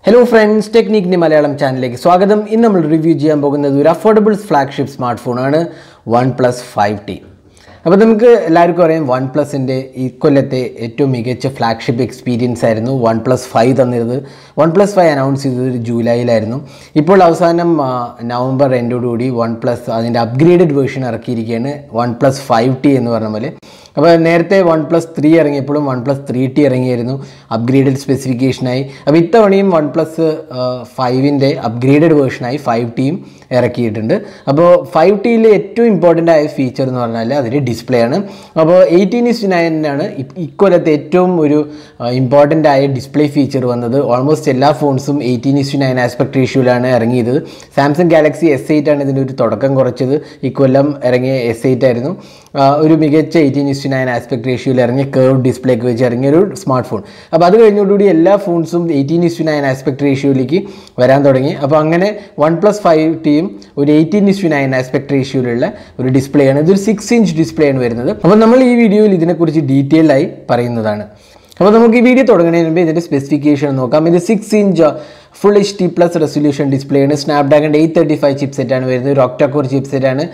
hello friends ടെക്നിക്കിൻ്റെ Malayalam ചാനലിലേക്ക് സ്വാഗതം ഇന്ന് നമ്മൾ റിവ്യൂ ചെയ്യാൻ പോകുന്നത് ഒരു അഫോർഡബിൾ ഫ്ലാഗ്ഷിപ്പ് സ്മാർട്ട് ഫോണാണ് വൺ പ്ലസ് ഫൈവ് ടി അപ്പോൾ നമുക്ക് എല്ലാവർക്കും അറിയാം വൺ പ്ലസിൻ്റെ ഈ കൊല്ലത്തെ ഏറ്റവും മികച്ച ഫ്ലാഗ്ഷിപ്പ് എക്സ്പീരിയൻസ് ആയിരുന്നു വൺ പ്ലസ് ഫൈവ് തന്നിരുന്നത് വൺ പ്ലസ് ഫൈവ് അനൗൺസ് ചെയ്തത് ഒരു ജൂലൈയിലായിരുന്നു ഇപ്പോൾ അവസാനം ആ, നവംബർ എൻഡോടുകൂടി വൺ പ്ലസ് അതിൻ്റെ അപ്ഗ്രേഡഡ് വേർഷൻ ഇറക്കിയിരിക്കുകയാണ് വൺ പ്ലസ് ഫൈവ് ടി എന്ന് പറഞ്ഞ പോലെ അപ്പോൾ നേരത്തെ വൺ പ്ലസ് ത്രീ ഇറങ്ങിയപ്പോഴും വൺ പ്ലസ് ത്രീ ടി ഇറങ്ങിയായിരുന്നു അപ്ഗ്രേഡഡ് സ്പെസിഫിക്കേഷനായി അപ്പോൾ ഇത്തവണയും വൺ പ്ലസ് ഫൈവിൻ്റെ അപ്ഗ്രേഡഡ് വേർഷനായി ഫൈവ് ടിയും ഇറക്കിയിട്ടുണ്ട് അപ്പോൾ ഫൈവ് ടിയിൽ ഏറ്റവും ഇമ്പോർട്ടൻ്റ് ആയ ഫീച്ചർ എന്ന് പറഞ്ഞാൽ അതിൻ്റെ ഡിസ്പ്ലേ ആണ് അപ്പോൾ എയ്റ്റീൻ ഇസ് നയനാണ് ഇക്കൊല്ലത്തെ ഏറ്റവും ഒരു ഇമ്പോർട്ടൻ്റ് ആയ ഡിസ്പ്ലേ ഫീച്ചർ വന്നത് ഓൾമോസ്റ്റ് എല്ലാ ഫോൺസും എയ്റ്റീൻ ഇസ് നയൻ ആസ്പെക്ട് റേഷ്യോയിലാണ് ഇറങ്ങിയത് സാംസങ് ഗാലക്സി എസ് എയ്റ്റ് ആണ് ഇതിൻ്റെ ഒരു തുടക്കം കുറച്ചത് ഇക്കൊല്ലം ഇറങ്ങിയ എസ് എയ്റ്റ് ആയിരുന്നു ആ, ഒരു മികച്ച എയ്റ്റീൻ ഇസ് നയൻ ആസ്പെക്ട് റേഷ്യോയിൽ ഇറങ്ങിയ കേർവ് ഡിസ്പ്ലേ ഒക്കെ വെച്ച് ഇറങ്ങിയ ഒരു സ്മാർട്ട് ഫോൺ അപ്പോൾ അത് കഴിഞ്ഞോടുകൂടി എല്ലാ ഫോൺസും എയ്റ്റീൻ ഇസ് നയൻ ആസ്പെക്ട് റേഷ്യോയിലേക്ക് വരാൻ തുടങ്ങി അപ്പോൾ അങ്ങനെ വൺ പ്ലസ് ഫൈവ് ടിയും ഒരു എയ്റ്റീൻ ഇസ് നയൻ ആസ്പെക്ട് റേഷ്യോയിലുള്ള ഒരു ഡിസ്പ്ലേ ആണ് ഇതൊരു സിക്സ് ഇഞ്ച് ഡിസ്പ്ലേ ആണ് വരുന്നത് അപ്പോൾ നമ്മൾ ഈ വീഡിയോയിൽ ഇതിനെക്കുറിച്ച് ഡീറ്റെയിൽ ആയി പറയുന്നതാണ് അപ്പോൾ നമുക്ക് ഈ വീഡിയോ തുടങ്ങുന്നതിന് മുമ്പ് ഇതിൻ്റെ സ്പെസിഫിക്കേഷൻ നോക്കാം ഇത് six inch full H D plus resolution display ആണ് Snapdragon eight thirty five chip സെറ്റാണ് വരുന്നത് ഒരു ഒക്ടാക്കോർ ചിപ്പ് സെറ്റാണ്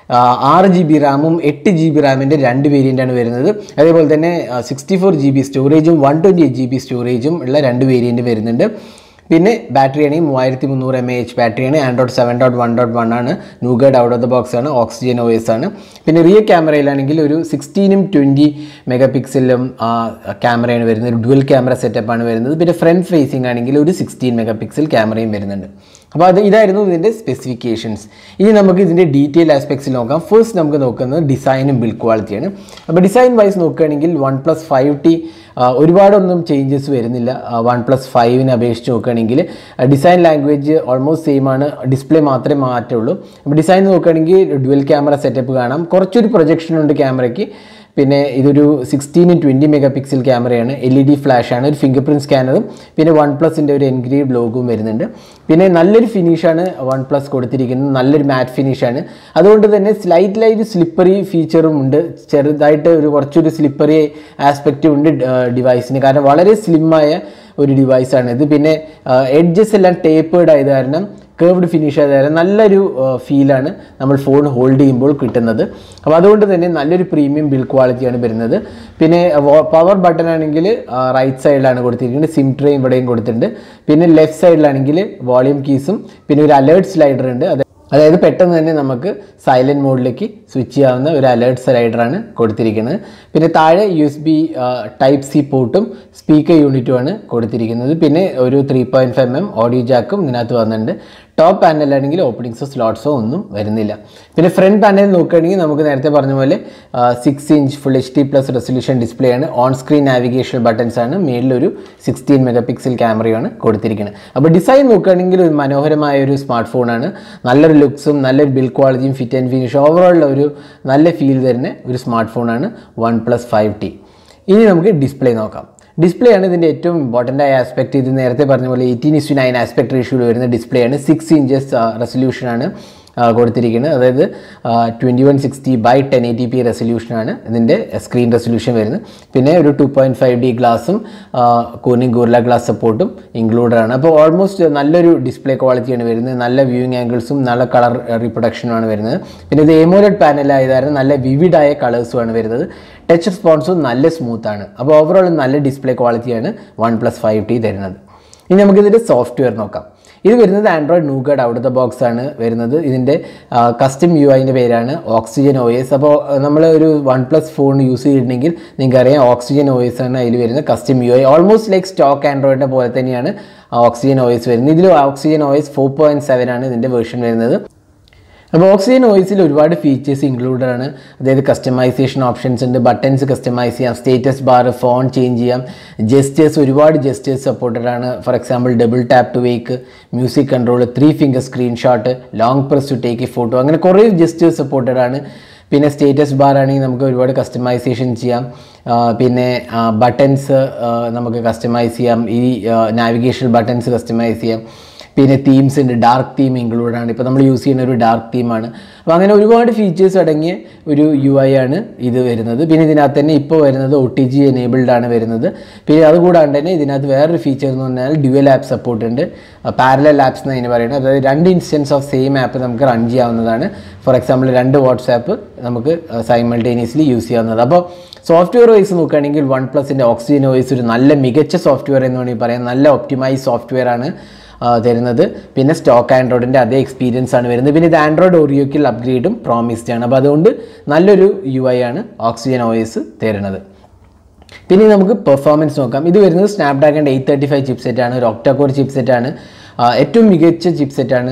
ആറ് ജി ബി റാമും എട്ട് ജി ബി റാമിൻ്റെ രണ്ട് വേരിയൻ്റാണ് വരുന്നത് അതേപോലെ തന്നെ സിക്സ്റ്റി ഫോർ ജി ബി സ്റ്റോറേജും one twenty eight G B സ്റ്റോറേജും ഉള്ള രണ്ട് വേരിയൻറ്റ് വരുന്നുണ്ട് പിന്നെ ബാറ്ററി ആണെങ്കിൽ മൂവായിരത്തി മുന്നൂറ് എം എ എച്ച് ബാറ്ററിയാണ് Android seven dot one dot one ആണ് nougat out of the box ആണ് ഓക്സിജൻ ഒ എസ് ആണ് പിന്നെ റിയർ ക്യാമറയിലാണെങ്കിൽ ഒരു സിക്സ്റ്റീനും ട്വൻറ്റി മെഗാ പിക്സലും ക്യാമറയാണ് വരുന്നത് ഒരു ഡുവൽ ക്യാമറ സെറ്റപ്പ് ആണ് വരുന്നത് പിന്നെ ഫ്രണ്ട് ഫേസിംഗ് ആണെങ്കിൽ ഒരു സിക്സ്റ്റീൻ മെഗാ പിക്സൽ ക്യാമറയും വരുന്നുണ്ട് അപ്പോൾ അത് ഇതായിരുന്നു ഇതിൻ്റെ സ്പെസിഫിക്കേഷൻസ് ഇനി നമുക്ക് ഇതിൻ്റെ ഡീറ്റെയിൽ ആസ്പെക്ട്സിൽ നോക്കാം ഫസ്റ്റ് നമുക്ക് നോക്കുന്നത് ഡിസൈനും ബിൽഡ് ക്വാളിറ്റിയാണ് അപ്പോൾ ഡിസൈൻ വൈസ് നോക്കുകയാണെങ്കിൽ വൺ പ്ലസ് ഫൈവ് ടി ഒരുപാടൊന്നും ചേഞ്ചസ് വരുന്നില്ല വൺ പ്ലസ് ഫൈവിനെ അപേക്ഷിച്ച് നോക്കുകയാണെങ്കിൽ ഡിസൈൻ ലാംഗ്വേജ് ഓൾമോസ്റ്റ് സെയിം ആണ് ഡിസ്പ്ലേ മാത്രമേ മാറ്റുള്ളൂ അപ്പോൾ ഡിസൈൻ നോക്കുകയാണെങ്കിൽ ഡുവൽ ക്യാമറ സെറ്റപ്പ് കാണാം കുറച്ചൊരു പ്രൊജക്ഷൻ ഉണ്ട് ക്യാമറയ്ക്ക് പിന്നെ ഇതൊരു സിക്സ്റ്റീനും ട്വൻറ്റി മെഗാ പിക്സൽ ക്യാമറയാണ് എൽ ഇ ഡി ഫ്ലാഷാണ് ഒരു ഫിംഗർ പ്രിൻറ്റ് സ്കാനറും പിന്നെ വൺ പ്ലസിൻ്റെ ഒരു എൻഗ്രീവ് ലോഗും വരുന്നുണ്ട് പിന്നെ നല്ലൊരു ഫിനിഷാണ് വൺ പ്ലസ് കൊടുത്തിരിക്കുന്നത് നല്ലൊരു മാറ്റ് ഫിനിഷാണ് അതുകൊണ്ട് തന്നെ സ്ലൈറ്റ് ലൈറ്റ് സ്ലിപ്പറി ഫീച്ചറും ഉണ്ട് ചെറുതായിട്ട് ഒരു കുറച്ചൊരു സ്ലിപ്പറി ആസ്പെക്റ്റ് ഉണ്ട് ഡിവൈസിന് കാരണം വളരെ സ്ലിമ്മായ ഒരു ഡിവൈസാണ് ഇത് പിന്നെ എഡ്ജസ് എല്ലാം ടേപ്പേർഡ് ആയത് കാരണം കേർവ്ഡ് ഫിനിഷ് ആയത് കാരണം നല്ലൊരു ഫീലാണ് നമ്മൾ ഫോൺ ഹോൾഡ് ചെയ്യുമ്പോൾ കിട്ടുന്നത് അപ്പോൾ അതുകൊണ്ട് തന്നെ നല്ലൊരു പ്രീമിയം ബിൽഡ് ക്വാളിറ്റിയാണ് വരുന്നത് പിന്നെ പവർ ബട്ടൺ ആണെങ്കിൽ റൈറ്റ് സൈഡിലാണ് കൊടുത്തിരിക്കുന്നത് സിം ട്രെയും ഇവിടെയും കൊടുത്തിട്ടുണ്ട് പിന്നെ ലെഫ്റ്റ് സൈഡിലാണെങ്കിൽ വോളിയം കീസും പിന്നെ ഒരു അലേർട്ട് സ്ലൈഡർ ഉണ്ട് അത് അതായത് പെട്ടെന്ന് തന്നെ നമുക്ക് സൈലൻറ്റ് മോഡിലേക്ക് സ്വിച്ച് ചെയ്യാവുന്ന ഒരു അലേർട്ട് സ്ലൈഡറാണ് കൊടുത്തിരിക്കുന്നത് പിന്നെ താഴെ U S B type C പോർട്ടും സ്പീക്കർ യൂണിറ്റുമാണ് കൊടുത്തിരിക്കുന്നത് പിന്നെ ഒരു three point five M audio ജാക്കും ഇതിനകത്ത് വന്നിട്ടുണ്ട് ടോപ്പ് പാനലാണെങ്കിൽ ഓപ്പണിങ്സോ സ്ലോട്ട്സോ ഒന്നും വരുന്നില്ല പിന്നെ ഫ്രണ്ട് പാനൽ നോക്കുകയാണെങ്കിൽ നമുക്ക് നേരത്തെ പറഞ്ഞ പോലെ six inch full H D plus resolution display ആണ് ഓൺ സ്ക്രീൻ നാവിഗേഷൻ ബട്ടൺസ് ആണ് മേളിലൊരു സിക്സ്റ്റീൻ മെഗാ പിക്സൽ ക്യാമറയാണ് കൊടുത്തിരിക്കുന്നത് അപ്പോൾ ഡിസൈൻ നോക്കുകയാണെങ്കിൽ ഒരു മനോഹരമായ ഒരു സ്മാർട്ട് ഫോണാണ് നല്ലൊരു ലുക്സും നല്ലൊരു ബിൽഡ് ക്വാളിറ്റിയും ഫിറ്റ് ആൻഡ് ഫിനിഷ് ഓവറോൾ ഒരു നല്ല ഫീൽ തരുന്ന ഒരു സ്മാർട്ട് ഫോണാണ് വൺ പ്ലസ് ഫൈവ് ടി ഇനി നമുക്ക് ഡിസ്പ്ലേ നോക്കാം ഡിസ്പ്ലേ ആണ് ഇതിൻ്റെ ഏറ്റവും ഇമ്പോർട്ടൻ്റ് ആയ ആസ്പെക്ട് ഇത് നേരത്തെ പറഞ്ഞ പോലെ എയ്റ്റീൻ ഇസ്റ്റു നയൻ ആസ്പെക്ട് റേഷ്യോയിൽ വരുന്ന ഡിസ്പ്ലേ ആണ് സിക്സ് ഇഞ്ചസ് റെസൊല്യൂഷനാണ് കൊടുത്തിരിക്കുന്നത് അതായത് twenty one sixty by ten eighty P റെസൊല്യൂഷനാണ് ഇതിൻ്റെ സ്ക്രീൻ റെസൊല്യൂഷൻ വരുന്നത് പിന്നെ ഒരു ടു പോയിൻറ്റ് ഫൈവ് ഡി ഗ്ലാസും കോണിങ് ഗോർല ഗ്ലാസ് സപ്പോർട്ടും ഇൻക്ലൂഡഡ് ആണ് അപ്പോൾ ഓൾമോസ്റ്റ് നല്ലൊരു ഡിസ്പ്ലേ ക്വാളിറ്റിയാണ് വരുന്നത് നല്ല വ്യൂയിങ് ആംഗിൾസും നല്ല കളർ റീപ്രൊഡക്ഷനുമാണ് വരുന്നത് പിന്നെ ഇത് എമോലഡ് പാനൽ ആയത് കാരണം നല്ല വിവിഡായ കളേഴ്സുമാണ് വരുന്നത് ടച്ച് റെസ്പോൺസും നല്ല സ്മൂത്താണ് അപ്പോൾ ഓവറോൾ നല്ല ഡിസ്പ്ലേ ക്വാളിറ്റിയാണ് വൺ പ്ലസ് ഫൈവ് ടി തരുന്നത് ഇനി നമുക്കിതിൻ്റെ സോഫ്റ്റ്വെയർ നോക്കാം ഇത് വരുന്നത് Android Nougat out the box ആണ് വരുന്നത് ഇതിൻ്റെ കസ്റ്റം യു ഐൻ്റെ പേരാണ് ഓക്സിജൻ ഒ എസ് അപ്പോൾ നമ്മൾ ഒരു വൺ പ്ലസ് ഫോൺ യൂസ് ചെയ്തിട്ടുണ്ടെങ്കിൽ നിങ്ങൾക്കറിയാം ഓക്സിജൻ ഒ എസ് ആണ് അതിൽ വരുന്നത് custom U I almost like stock ആൻഡ്രോയിഡിൻ്റെ പോലെ തന്നെയാണ് ഓക്സിജൻ ഒ എസ് വരുന്നത് ഇതിൽ Oxygen O S four point seven ആണ് ഇതിൻ്റെ വേർഷൻ വരുന്നത് അപ്പോൾ ഓക്സിജൻ ഓയിസിൽ ഒരുപാട് ഫീച്ചേഴ്സ് ഇൻക്ലൂഡഡ് ആണ് അതായത് കസ്റ്റമൈസേഷൻ ഓപ്ഷൻസ് ഉണ്ട് ബട്ടൺസ് കസ്റ്റമൈസ് ചെയ്യാം സ്റ്റേറ്റസ് ബാർ ഫോൺ ചേഞ്ച് ചെയ്യാം ജസ്റ്റേഴ്സ് ഒരുപാട് ജസ്റ്റേഴ്സ് സപ്പോർട്ടഡ് ആണ് for example double tap to wake music control three finger screenshot long press to take a photo അങ്ങനെ കുറേ ജസ്റ്റേഴ്സ് സപ്പോർട്ടഡ് ആണ് പിന്നെ സ്റ്റേറ്റസ് ബാർ ആണെങ്കിൽ നമുക്ക് ഒരുപാട് കസ്റ്റമൈസേഷൻ ചെയ്യാം ആ, പിന്നെ ബട്ടൺസ് നമുക്ക് കസ്റ്റമൈസ് ചെയ്യാം ഈ നാവിഗേഷൻ ബട്ടൺസ് കസ്റ്റമൈസ് ചെയ്യാം പിന്നെ തീംസ് ഉണ്ട് ഡാർക്ക് തീം ഇൻക്ലൂഡ് ആണ് ഇപ്പോൾ നമ്മൾ യൂസ് ചെയ്യുന്ന ഒരു ഡാർക്ക് തീമാണ് അപ്പോൾ അങ്ങനെ ഒരുപാട് ഫീച്ചേഴ്സ് അടങ്ങിയ ഒരു യു ഐ ആണ് ഇത് വരുന്നത് പിന്നെ ഇതിനകത്ത് തന്നെ ഇപ്പോൾ വരുന്നത് ഒ ടി ജി എനേബിൾഡ് ആണ് വരുന്നത് പിന്നെ അതുകൂടാണ്ട് തന്നെ ഇതിനകത്ത് വേറൊരു ഫീച്ചർ എന്ന് പറഞ്ഞാൽ ഡ്യുവൽ ആപ്പ് സപ്പോർട്ട് ഉണ്ട് പാരലൽ ആപ്സ് എന്ന് അതിന് പറയുന്നത് അതായത് രണ്ട് ഇൻസ്റ്റൻസ് ഓഫ് സെയിം ആപ്പ് നമുക്ക് റൺ ചെയ്യാവുന്നതാണ് ഫോർ എക്സാമ്പിൾ രണ്ട് വാട്സാപ്പ് നമുക്ക് സൈമൾട്ടേനിയസ്ലി യൂസ് ചെയ്യാവുന്നത് അപ്പോൾ സോഫ്റ്റ്വെയർ വൈസ് നോക്കുകയാണെങ്കിൽ വൺ പ്ലസിൻ്റെ ഓക്സിജൻ വൈസ് ഒരു നല്ല മികച്ച സോഫ്റ്റ്വെയർ എന്ന് വേണമെങ്കിൽ പറയാം നല്ല ഒപ്റ്റിമൈസ് സോഫ്റ്റ്വെയർ ആണ് ആ, തരുന്നത് പിന്നെ സ്റ്റോക്ക് ആൻഡ്രോയിഡിൻ്റെ അതേ എക്സ്പീരിയൻസ് ആണ് വരുന്നത് പിന്നെ ഇത് ആൻഡ്രോയിഡ് ഓറിയോക്കിൽ അപ്ഗ്രേഡും പ്രോമിസ്ഡ് ആണ് അപ്പോൾ അതുകൊണ്ട് നല്ലൊരു യു ഐ ആണ് ഓക്സിജൻ ഒ എസ് തരുന്നത് പിന്നെ നമുക്ക് പെർഫോമൻസ് നോക്കാം ഇത് വരുന്നത് Snapdragon eight thirty five chip സെറ്റാണ് ഒരു ഒക്ടാകോർ ചിപ്പ് സെറ്റാണ് ഏറ്റവും മികച്ച ചിപ്പ് സെറ്റാണ്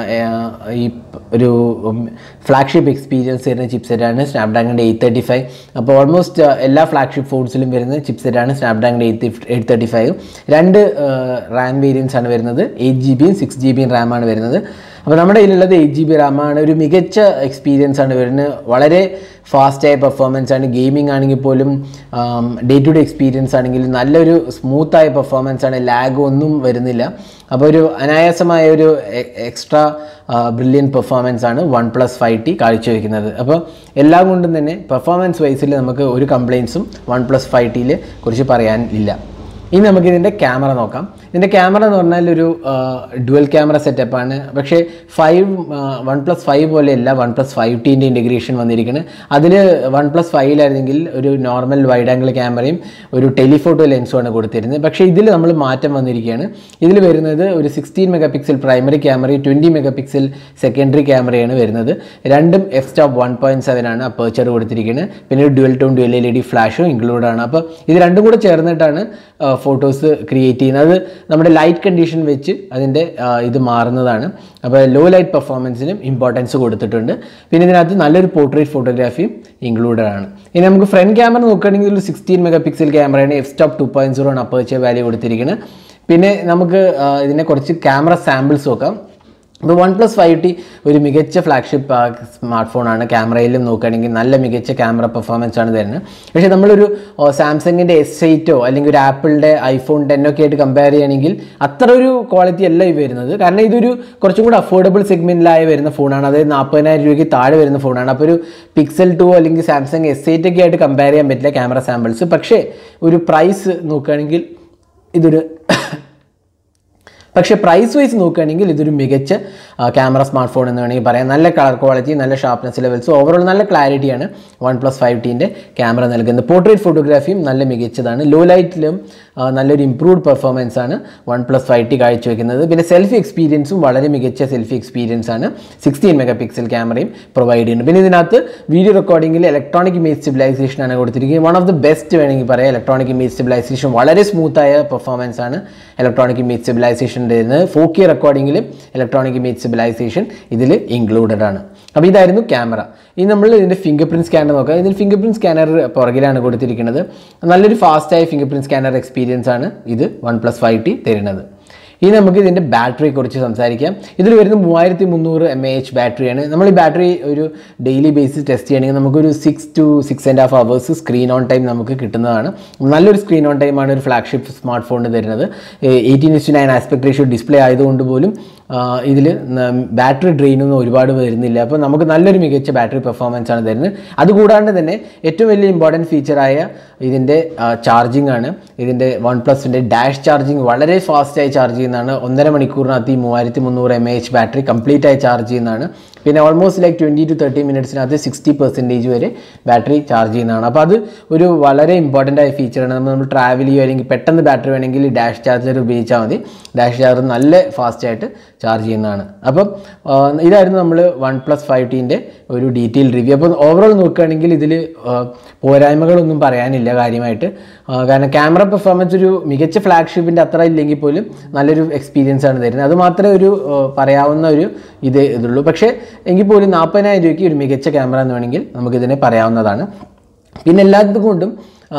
ഈ ഒരു ഫ്ലാഗ്ഷിപ്പ് എക്സ്പീരിയൻസ് തരുന്ന ചിപ്പ് സെറ്റാണ് സ്നാപ്ഡ്രാഗണിൻ്റെ എയ്റ്റ് തേർട്ടി ഫൈവ് അപ്പോൾ ഓൾമോസ്റ്റ് എല്ലാ ഫ്ലാഗ്ഷിപ്പ് ഫോൺസിലും വരുന്ന ചിപ്പ് സെറ്റാണ് Snapdragon eight eight thirty five രണ്ട് റാം വേരിയൻസ് ആണ് വരുന്നത് എയ്റ്റ് ജി ബിയും സിക്സ് ജി ബിയും റാമാണ് വരുന്നത് അപ്പോൾ നമ്മുടെ കയ്യിലുള്ളത് എയ്റ്റ് ജി ബി റാമാണ് ഒരു മികച്ച എക്സ്പീരിയൻസ് ആണ് വരുന്നത് വളരെ ഫാസ്റ്റായ പെർഫോമൻസ് ആണ് ഗെയിമിംഗ് ആണെങ്കിൽ പോലും ഡേ ടു ഡേ എക്സ്പീരിയൻസ് ആണെങ്കിൽ നല്ലൊരു സ്മൂത്തായ പെർഫോമൻസ് ആണ് ലാഗ് ഒന്നും വരുന്നില്ല അപ്പോൾ ഒരു അനായാസമായ ഒരു എക്സ്ട്രാ ബ്രില്യൻ പെർഫോമൻസ് ആണ് വൺ പ്ലസ് ഫൈവ് ടി കാഴ്ചവെക്കുന്നത് അപ്പോൾ എല്ലാം കൊണ്ടും തന്നെ പെർഫോമൻസ് വൈസിൽ നമുക്ക് ഒരു കംപ്ലയിൻസും വൺ പ്ലസ് ഫൈവ് ടിയിൽ കുറിച്ച് പറയാൻ ഇല്ല ഇനി നമുക്ക് ഇതിൻ്റെ ക്യാമറ നോക്കാം ഇതിൻ്റെ ക്യാമറ എന്ന് പറഞ്ഞാൽ ഒരു ഡുവൽ ക്യാമറ സെറ്റപ്പാണ് പക്ഷേ ഫൈവ് വൺ പ്ലസ് ഫൈവ് പോലെയല്ല വൺ പ്ലസ് ഫൈവ് ടീൻ്റെ ഇൻറ്റഗ്രേഷൻ വന്നിരിക്കുന്നത് അതിൽ വൺ പ്ലസ് ഫൈവിലായിരുന്നെങ്കിൽ ഒരു നോർമൽ വൈഡ് ആംഗിൾ ക്യാമറയും ഒരു ടെലിഫോട്ടോ ലെൻസുമാണ് കൊടുത്തിരുന്നത് പക്ഷേ ഇതിൽ നമ്മൾ മാറ്റം വന്നിരിക്കുകയാണ് ഇതിൽ വരുന്നത് ഒരു സിക്സ്റ്റീൻ മെഗാ പിക്സൽ പ്രൈമറി ക്യാമറയും ട്വൻറ്റി മെഗാ പിക്സൽ സെക്കൻഡറി ക്യാമറയാണ് വരുന്നത് രണ്ടും F stop one point seven ആണ് അപ്പേച്ചർ കൊടുത്തിരിക്കുന്നത് പിന്നെ ഒരു dual tone dual L E D ഫ്ലാഷും ഇൻക്ലൂഡ് ആണ് അപ്പോൾ ഇത് രണ്ടും കൂടെ ചേർന്നിട്ടാണ് ഫോട്ടോസ് ക്രിയേറ്റ് ചെയ്യുന്നത് അത് നമ്മുടെ ലൈറ്റ് കണ്ടീഷൻ വെച്ച് അതിൻ്റെ ആ, ഇത് മാറുന്നതാണ് അപ്പോൾ ലോ ലൈറ്റ് പെർഫോമൻസിനും ഇമ്പോർട്ടൻസ് കൊടുത്തിട്ടുണ്ട് പിന്നെ ഇതിനകത്ത് നല്ലൊരു പോർട്രേറ്റ് ഫോട്ടോഗ്രാഫിയും ഇൻക്ലൂഡഡ് ആണ് ഇനി നമുക്ക് ഫ്രണ്ട് ക്യാമറ നോക്കുകയാണെങ്കിൽ ഒരു സിക്സ്റ്റീൻ മെഗാ പിക്സൽ ക്യാമറയാണ് F stop two point zero ആണ് അപ്പേച്ചർ വാല്യൂ കൊടുത്തിരിക്കുന്നത് പിന്നെ നമുക്ക് ആ, ഇതിനെ കുറച്ച് ക്യാമറ സാമ്പിൾസ് നോക്കാം ഇപ്പോൾ വൺ പ്ലസ് ഫൈവ് ടി ഒരു മികച്ച ഫ്ലാഗ്ഷിപ്പ് സ്മാർട്ട് ഫോണാണ് ക്യാമറയിലും നോക്കുകയാണെങ്കിൽ നല്ല മികച്ച ക്യാമറ പെർഫോമൻസ് ആണ് തരുന്നത് പക്ഷേ നമ്മളൊരു സാംസങ്ങിൻ്റെ എസ് എയ്റ്റോ അല്ലെങ്കിൽ ഒരു ആപ്പിളിൻ്റെ ഐഫോൺ ടെൻ ഒക്കെ ആയിട്ട് കമ്പയർ ചെയ്യുകയാണെങ്കിൽ അത്ര ഒരു ക്വാളിറ്റി അല്ല ഈ വരുന്നത് കാരണം ഇതൊരു കുറച്ചും കൂടി അഫോർഡബിൾ സെഗ്മെൻറ്റിലായി വരുന്ന ഫോണാണ് അതായത് നാൽപ്പതിനായിരം രൂപയ്ക്ക് താഴെ വരുന്ന ഫോണാണ് അപ്പോൾ ഒരു പിക്സൽ ടു അല്ലെങ്കിൽ സാംസങ് എസ് എയ്റ്റ് ഒക്കെ ആയിട്ട് കമ്പയർ ചെയ്യാൻ പറ്റില്ല ക്യാമറ സാമ്പിൾസ് പക്ഷേ ഒരു പ്രൈസ് നോക്കുകയാണെങ്കിൽ ഇതൊരു പക്ഷേ പ്രൈസ് വൈസ് നോക്കുകയാണെങ്കിൽ ഇതൊരു മികച്ച ക്യാമറ സ്മാർട്ട് ഫോൺ എന്ന് വേണമെങ്കിൽ പറയാം നല്ല കളർ ക്വാളിറ്റി നല്ല ഷാർപ്നെസ് ലെവൽസ് ഓവറോൾ നല്ല ക്ലാരിറ്റിയാണ് വൺ പ്ലസ് ഫൈവ് ടീൻ്റെ ക്യാമറ നൽകുന്നത് പോർട്രേറ്റ് ഫോട്ടോഗ്രാഫിയും നല്ല മികച്ചതാണ് ലോ ലൈറ്റിലും നല്ലൊരു ഇംപ്രൂവ്ഡ് പെർഫോമൻസ് ആണ് വൺ പ്ലസ് ഫൈവ് ടി കാഴ്ചവെക്കുന്നത് പിന്നെ സെൽഫി എക്സ്പീരിയൻസും വളരെ മികച്ച സെൽഫി എക്സ്പീരിയൻസ് ആണ് സിക്സ്റ്റീൻ മെഗാ പിക്സൽ ക്യാമറയും പ്രൊവൈഡ് ചെയ്യുന്നത് പിന്നെ ഇതിനകത്ത് വീഡിയോ റെക്കോർഡിംഗിൽ ഇലക്ട്രോണിക് ഇമേജ് സ്റ്റെബിലൈസേഷൻ ആണ് കൊടുത്തിരിക്കുന്നത് വൺ ഓഫ് ദി ബെസ്റ്റ് വേണമെങ്കിൽ പറയാം ഇലക്ട്രോണിക് ഇമേജ് സ്റ്റെബിലൈസേഷൻ വളരെ സ്മൂത്തായ പെർഫോമൻസ് ആണ് ഇലക്ട്രോണിക് ഇമേജ് സ്റ്റെബിലൈസേഷൻ വരുന്നത് ഫോർ കെ റെക്കോർഡിങ്ങിലും ഇലക്ട്രോണിക് ഇമേജ് സ്റ്റെബിലൈസേഷൻ ഇതിൽ ഇൻക്ലൂഡഡ് ആണ് അപ്പോൾ ഇതായിരുന്നു ക്യാമറ ഇനി നമ്മൾ ഇതിൻ്റെ ഫിംഗർ പ്രിൻറ്റ് സ്കാനർ നോക്കാം ഇതിൽ ഫിംഗർ പ്രിൻറ്റ് സ്കാനർ പുറകിലാണ് കൊടുത്തിരിക്കുന്നത് നല്ലൊരു ഫാസ്റ്റായ ഫിംഗർ പ്രിൻറ്റ് സ്കാനർ എക്സ്പീരിയൻസ് ആണ് ഇത് വൺ പ്ലസ് ഫൈവ് ടി തരുന്നത് ഇനി നമുക്ക് ഇതിൻ്റെ ബാറ്ററിയെ കുറിച്ച് സംസാരിക്കാം ഇതിൽ വരുന്ന മൂവായിരത്തി മുന്നൂറ് എം എ എച്ച് ബാറ്ററിയാണ് നമ്മൾ ഈ ബാറ്ററി ഒരു ഡെയിലി ബേസിസ് ടെസ്റ്റ് ചെയ്യണമെങ്കിൽ നമുക്കൊരു six to six and half hours screen on time നമുക്ക് കിട്ടുന്നതാണ് നല്ലൊരു സ്ക്രീൻ ഓൺ ടൈമാണ് ഒരു ഫ്ലാഗ്ഷിപ്പ് സ്മാർട്ട് ഫോണിന് തരുന്നത് eighteen is to nine aspect ratio display ആയതുകൊണ്ട് പോലും ഇതിൽ ബാറ്ററി ഡ്രെയിനൊന്നും ഒരുപാട് വരുന്നില്ല അപ്പോൾ നമുക്ക് നല്ലൊരു മികച്ച ബാറ്ററി പെർഫോമൻസ് ആണ് തരുന്നത് അതുകൂടാണ്ട് തന്നെ ഏറ്റവും വലിയ ഇമ്പോർട്ടൻറ്റ് ഫീച്ചറായ ഇതിൻ്റെ ചാർജിങ് ആണ് ഇതിൻ്റെ വൺ പ്ലസിൻ്റെ ഡാഷ് ചാർജിങ് വളരെ ഫാസ്റ്റായി ചാർജ് ചെയ്യുന്നതാണ് ഒന്നര മണിക്കൂറിനകത്ത് ഈ മൂവായിരത്തി മുന്നൂറ് M A H battery complete ആയി ചാർജ് ചെയ്യുന്നതാണ് പിന്നെ almost like twenty to thirty മിനിറ്റ്സിനകത്ത് സിക്സ്റ്റി പെർസെൻറ്റേജ് വരെ ബാറ്ററി ചാർജ് ചെയ്യുന്നതാണ് അപ്പോൾ അത് ഒരു വളരെ ഇമ്പോർട്ടൻ്റ് ആയ ഫീച്ചറാണ് നമ്മൾ നമ്മൾ ട്രാവൽ ചെയ്യുക അല്ലെങ്കിൽ പെട്ടെന്ന് ബാറ്ററി വേണമെങ്കിൽ ഡാഷ് ചാർജർ ഉപയോഗിച്ചാൽ മതി ഡാഷ് ചാർജർ നല്ല ഫാസ്റ്റായിട്ട് ചാർജ് ചെയ്യുന്നതാണ് അപ്പം ആ, ഇതായിരുന്നു നമ്മൾ വൺ പ്ലസ് ഫൈവ് ടീൻ്റെ ഒരു ഡീറ്റെയിൽ റിവ്യൂ അപ്പോൾ ഓവറോൾ നോക്കുകയാണെങ്കിൽ ഇതിൽ പോരായ്മകളൊന്നും പറയാനില്ല കാര്യമായിട്ട് ആ, കാരണം ക്യാമറ പെർഫോമൻസ് ഒരു മികച്ച ഫ്ലാഗ്ഷിപ്പിൻ്റെ അത്ര ഇല്ലെങ്കിൽ പോലും നല്ലൊരു എക്സ്പീരിയൻസ് ആണ് തരുന്നത് അത് മാത്രമേ ഒരു ആ, പറയാവുന്ന ഒരു ഇത് ഇതുള്ളൂ പക്ഷേ എങ്കിൽ പോലും നാൽപ്പതിനായിരം രൂപയ്ക്ക് ഒരു മികച്ച ക്യാമറ എന്ന് വേണമെങ്കിൽ നമുക്കിതിനെ പറയാവുന്നതാണ് പിന്നെ എല്ലാത്തും കൊണ്ടും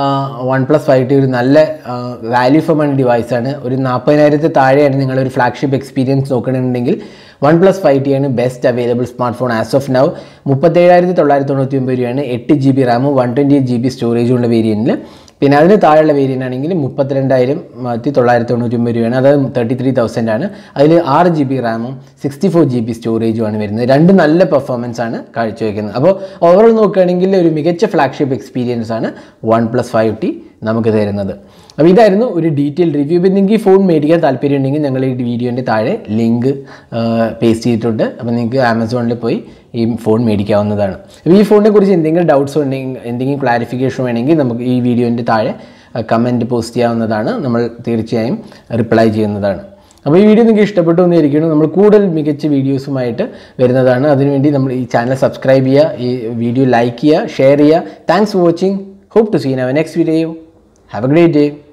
വൺ പ്ലസ് ഫൈവ് ടി ഒരു നല്ല വാല്യൂ ഫോർ മണി ഡിവൈസാണ് ഒരു നാൽപ്പതിനായിരത്തി താഴെയാണ് നിങ്ങളൊരു ഫ്ലാഗ്ഷിപ്പ് എക്സ്പീരിയൻസ് നോക്കണമെന്നുണ്ടെങ്കിൽ വൺ പ്ലസ് ഫൈവ് ടി ആണ് best available smart phone as of now മുപ്പത്തേഴായിരത്തി തൊള്ളായിരത്തി തൊണ്ണൂറ്റി ഒമ്പത് രൂപയാണ് എട്ട് ജി ബി റാമും one twenty eight G B സ്റ്റോറേജും ഉള്ള വേരിയൻറ്റിൽ പിന്നെ അതിന് താഴെയുള്ള വേരിയൻ്റ് ആണെങ്കിൽ മുപ്പത്തിരണ്ടായിരം ആയിരത്തി തൊള്ളായിരത്തി തൊണ്ണൂറ്റി ഒമ്പത് രൂപയാണ് അതായത് തേർട്ടി ത്രീ തൗസൻഡ് ആണ് അതിൽ ആറ് ജി ബി റാമും സിക്സ്റ്റി ഫോർ ജി ബി സ്റ്റോറേജുമാണ് വരുന്നത് രണ്ട് നല്ല പെർഫോമൻസ് ആണ് കാഴ്ചവെക്കുന്നത് അപ്പോൾ ഓവറോൾ നോക്കുകയാണെങ്കിൽ ഒരു മികച്ച ഫ്ലാഗ്ഷിപ്പ് എക്സ്പീരിയൻസ് ആണ് വൺ പ്ലസ് ഫൈവ് ടി നമുക്ക് തരുന്നത് അപ്പോൾ ഇതായിരുന്നു ഒരു ഡീറ്റെയിൽ റിവ്യൂ ഇപ്പം നിങ്ങൾക്ക് ഈ ഫോൺ മേടിക്കാൻ താല്പര്യം ഉണ്ടെങ്കിൽ ഞങ്ങൾ ഈ വീഡിയോൻ്റെ താഴെ ലിങ്ക് പേസ്റ്റ് ചെയ്തിട്ടുണ്ട് അപ്പോൾ നിങ്ങൾക്ക് ആമസോണിൽ പോയി ഈ ഫോൺ മേടിക്കാവുന്നതാണ് അപ്പോൾ ഈ ഫോണിനെ കുറിച്ച് എന്തെങ്കിലും ഡൗട്ട്സ് ഉണ്ടെങ്കിൽ എന്തെങ്കിലും ക്ലാരിഫിക്കേഷൻ വേണമെങ്കിൽ നമുക്ക് ഈ വീഡിയോൻ്റെ താഴെ കമൻറ്റ് പോസ്റ്റ് ചെയ്യാവുന്നതാണ് നമ്മൾ തീർച്ചയായും റിപ്ലൈ ചെയ്യുന്നതാണ് അപ്പോൾ ഈ വീഡിയോ നിങ്ങൾക്ക് ഇഷ്ടപ്പെട്ടു എന്ന് ഇരിക്കുന്നു നമ്മൾ കൂടുതൽ മികച്ച വീഡിയോസുമായിട്ട് വരുന്നതാണ് അതിനുവേണ്ടി നമ്മൾ ഈ ചാനൽ സബ്സ്ക്രൈബ് ചെയ്യുക ഈ വീഡിയോ ലൈക്ക് ചെയ്യുക ഷെയർ ചെയ്യുക thanks for watching hope to seen our next video have a great day